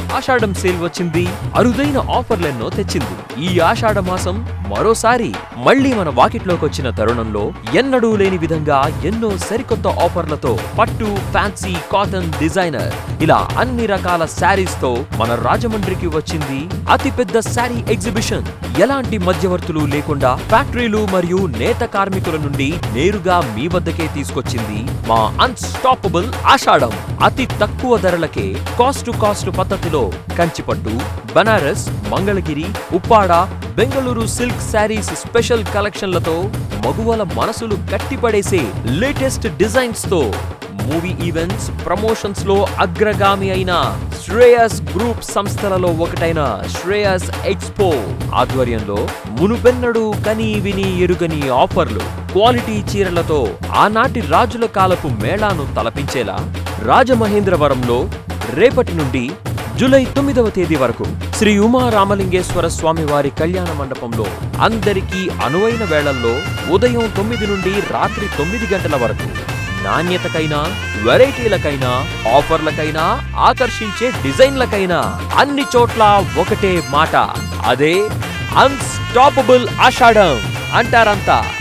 ఆషాఢం sale వచ్చింది అరుదైన ఆఫర్లెన్నో తెచ్చింది ఈ ఆషాఢ మాసం మరోసారి మళ్ళీ మన వాకిట్లోకి వచ్చిన తరుణంలో ఎన్నడూ లేని విధంగా ఎన్నో సరికొత్త ఆఫర్లతో పట్టు ఫ్యాన్సీ కాటన్ డిజైనర్ ఇలా అన్ని రకాల శారీస్ తో మన రాజమండ్రికి వచ్చింది అతిపెద్ద శారీ ఎగ్జిబిషన్ ఎలాంటి మధ్యవర్తులు లేకుండా ఫ్యాక్టరీలు మరియు నేత కార్మికుల నుండి నేరుగా మీ వద్దకే తీసుకొచ్చింది మా అన్స్టాపబుల్ ఆషాఢం అతి తక్కువ ధరలకే కాస్ట్ టు కాస్ట్ పద్ధతిలో కంచిపట్టు బనారస్ మంగళగిరి ఉప్పాడ బెంగళూరు సిల్క్ శారీస్ స్పెషల్ కలెక్షన్లతో మగువల మనసులు కట్టిపడేసే లేటెస్ట్ డిజైన్స్ తో మూవీ ఈవెంట్స్ ప్రమోషన్స్ లో అగ్రగామి అయిన శ్రేయస్ గ్రూప్ సంస్థలలో ఒకటైన శ్రేయస్ ఎక్స్పో ఆధ్వర్యంలో మునుపెన్నడు కని విని ఎరుగని ఆఫర్లు క్వాలిటీ చీరలతో ఆనాటి రాజుల కాలపు మేళాను తలపించేలా రాజమహేంద్రవరంలో రేపటి నుండి జూలై తొమ్మిదవ తేదీ వరకు శ్రీ ఉమా రామలింగేశ్వర స్వామి వారి కళ్యాణ మండపంలో అందరికీ అనువైన వేళల్లో ఉదయం తొమ్మిది నుండి రాత్రి తొమ్మిది గంటల వరకు నాణ్యతకైనా వెరైటీలకైనా ఆఫర్లకైనా ఆకర్షించే డిజైన్లకైనా అన్ని చోట్ల ఒకటే మాట అదే అన్స్టాపబుల్ ఆషాఢం అంటారంతా